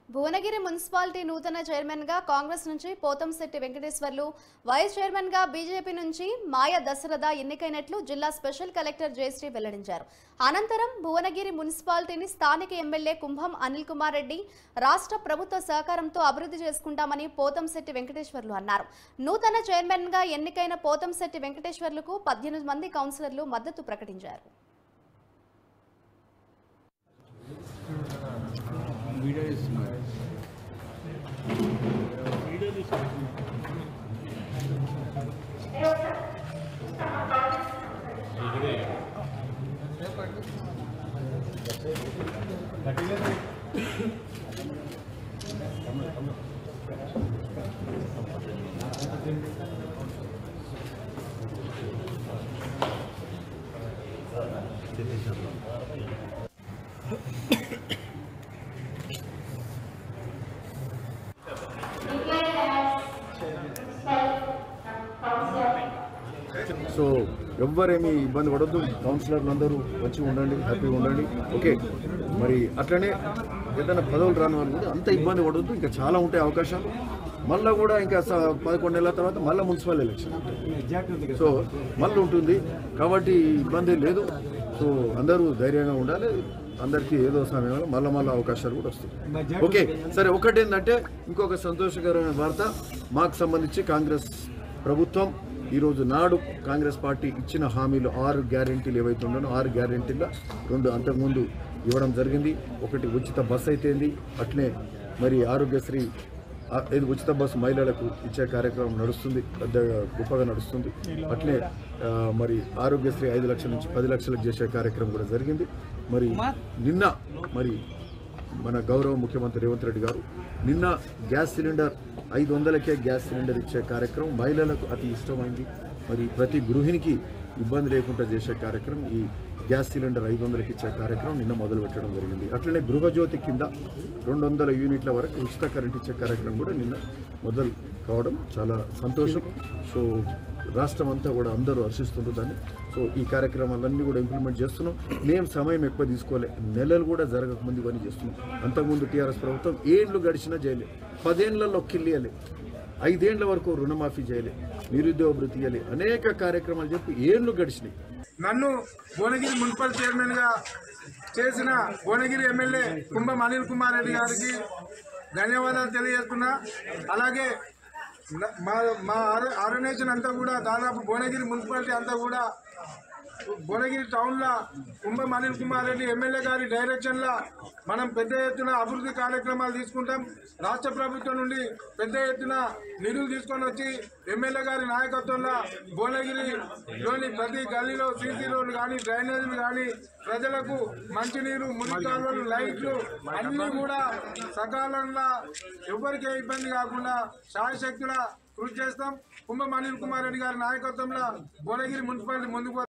Bhuvanagiri municipality నూతన chairman గా కాంగ్రెస్ నుంచి పోతంశెట్టి వెంకటేశ్వర్లు వైస్ చైర్మన్ గా బీజేపీ నుంచి మాయ దశరథ ఎన్నికైనట్లు జిల్లా స్పెషల్ కలెక్టర్ జయశ్రీ వెల్లడించారు అనంతరం భువనగిరి మున్సిపాలిటీని స్థానిక ఎమ్మెల్యే కుంభం అనిల్ కుమార్ రెడ్డి రాష్ట్ర ప్రభుత్వ సహకారంతో అభివృద్ధి చేసుకుంటామని పోతంశెట్టి వెంకటేశ్వర్లు అన్నారు నూతన చైర్మన్ గా ఎన్నికైన పోతంశెట్టి వెంకటేశ్వర్లకు పద్దెనిమిది మంది కౌన్సిలర్లు మద్దతు ప్రకటించారు వీడియో ఇస్తున్నారు సో ఎవ్వరేమీ ఇబ్బంది పడొద్దు కౌన్సిలర్లు అందరూ వచ్చి ఉండండి హ్యాపీగా ఉండండి ఓకే మరి అట్లనే ఏదైనా పదవులు రాని వాళ్ళు కూడా అంత ఇబ్బంది పడొద్దు ఇంకా చాలా ఉంటాయి అవకాశాలు మళ్ళీ కూడా ఇంకా స- పదకొండు నెలల తర్వాత మళ్ళీ మున్సిపల్ ఎలక్షన్ సో మళ్ళీ ఉంటుంది కాబట్టి ఇబ్బంది లేదు సో అందరూ ధైర్యంగా ఉండాలి అందరికీ ఏదో సమయంలో మళ్ళీ మళ్ళీ అవకాశాలు కూడా వస్తాయి ఓకే సరే ఒకటి ఏంటంటే ఇంకొక సంతోషకరమైన వార్త మాకు సంబంధించి కాంగ్రెస్ ప్రభుత్వం ఈరోజు నాడు కాంగ్రెస్ పార్టీ ఇచ్చిన హామీలు ఆరు గ్యారెంటీలు ఏవైతే ఉన్నాయో ఆరు గ్యారెంటీల రెండు అంతకుముందు ఇవ్వడం జరిగింది ఒకటి ఉచిత బస్ అయితేంది అట్లే మరి ఆరోగ్యశ్రీ ఆ, ఇది ఉచిత బస్సు మహిళలకు ఇచ్చే కార్యక్రమం నడుస్తుంది పెద్దగా గొప్పగా నడుస్తుంది అట్లే ఆ, మరి ఆరోగ్యశ్రీ ఐదు లక్షల నుంచి పది లక్షలకు చేసే కార్యక్రమం కూడా జరిగింది మరి నిన్న మరి మన గౌరవ ముఖ్యమంత్రి రేవంత్ రెడ్డి గారు నిన్న గ్యాస్ సిలిండర్ ఐదు వందలకే గ్యాస్ సిలిండర్ ఇచ్చే కార్యక్రమం మహిళలకు అతి ఇష్టమైంది మరి ప్రతి గృహిణికి ఇబ్బంది లేకుండా చేసే కార్యక్రమం ఈ గ్యాస్ సిలిండర్ ఐదు వందలకి ఇచ్చే కార్యక్రమం నిన్న మొదలు పెట్టడం జరిగింది అట్లనే గృహజ్యోతి కింద రెండు వందల యూనిట్ల వరకు ఉచిత కరెంట్ ఇచ్చే కార్యక్రమం కూడా నిన్న మొదలు కావడం చాలా సంతోషం సో రాష్ట్రం అంతా కూడా అందరూ హర్షిస్తుండ్రు దాన్ని సో ఈ కార్యక్రమాలన్నీ కూడా ఇంప్లిమెంట్ చేస్తున్నాం మేము సమయం ఎక్కువ తీసుకోలే నెలలు కూడా జరగకముందు ఇవన్నీ చేస్తున్నాం అంతకుముందు టీఆర్ఎస్ ప్రభుత్వం ఏళ్ళు గడిచినా చేయలే పదేళ్లలో కిల్లియలే ఐదేళ్ల వరకు రుణమాఫీ చేయలే నిరుద్యోగ భృతి ఇయ్యలే అనేక కార్యక్రమాలు చెప్పి ఏళ్ళు గడిచినాయి నన్ను భువనగిరి మున్సిపల్ చైర్మన్ గా చేసిన భువనగిరి ఎమ్మెల్యే కుంభం అనిల్ కుమార్ రెడ్డి గారికి ధన్యవాదాలు తెలియజేస్తున్నా అలాగే న- మా మా ఆర్గనైజేషన్ అంతా కూడా దాదాపు భువనగిరి మున్సిపాలిటీ అంతా కూడా భువనగిరి టౌన్లో కుంభం అనిల్ కుమార్ రెడ్డి ఎమ్మెల్యే గారి డైరెక్షన్లో మనం పెద్ద ఎత్తున అభివృద్ధి కార్యక్రమాలు తీసుకుంటాం రాష్ట్ర ప్రభుత్వం నుండి పెద్ద ఎత్తున నిధులు తీసుకొని వచ్చి ఎమ్మెల్యే గారి నాయకత్వంలో భువనగిరిలోని ప్రతి గల్లీలో సీసీ రోడ్లు కానీ డ్రైనేజీలు కానీ ప్రజలకు మంచినీరు మురికి కాలువలు లైట్లు అన్నీ కూడా సకాలంలో ఎవరికే ఇబ్బంది కాకుండా శాయశక్తుల కృషి చేస్తాం కుంభం అనిల్ కుమార్ రెడ్డి గారి నాయకత్వంలో భువనగిరి మున్సిపాలిటీ ముందుకు